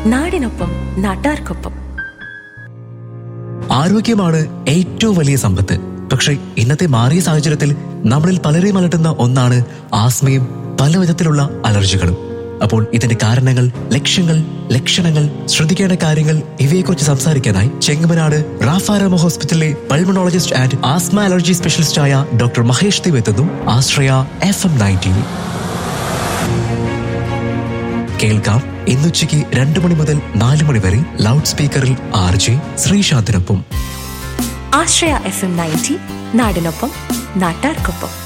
നാടിനൊപ്പം നാട്ടാർക്കൊപ്പം ആരോഗ്യമാണ് ഏറ്റവും വലിയ സമ്പത്ത് പക്ഷേ ഇന്നത്തെ മാറിയ സാഹചര്യത്തിൽ നമ്മളിൽ പലരെയും അലട്ടുന്ന ഒന്നാണ് ആസ്മയും പല വിധത്തിലുള്ള അലർജികളും അപ്പോൾ ഇതിന്റെ കാരണങ്ങൾ ലക്ഷ്യങ്ങൾ ലക്ഷണങ്ങൾ ശ്രദ്ധിക്കേണ്ട കാര്യങ്ങൾ ഇവയെക്കുറിച്ച് സംസാരിക്കാനായി ചെങ്ങമനാട് റാഫാരാമ ഹോസ്പിറ്റലിലെ പൾമണോളജിസ്റ്റ് ആൻഡ് ആസ്മ അലർജി സ്പെഷ്യലിസ്റ്റായ ഡോക്ടർ മഹേഷ് ദേവ് എത്തുന്നു ആശ്രയ എഫ് എം നയൻറ്റീൻ കേൾക്കാം ഇന്നുച്ചയ്ക്ക് രണ്ടു മണി മുതൽ നാല് മണി വരെ ലൗഡ് സ്പീക്കറിൽ ആർ ജെ ശ്രീശാന്തിനൊപ്പം ആശ്രയ എഫ് എം നയൻറ്റി നാടിനൊപ്പം നാട്ടാർക്കൊപ്പം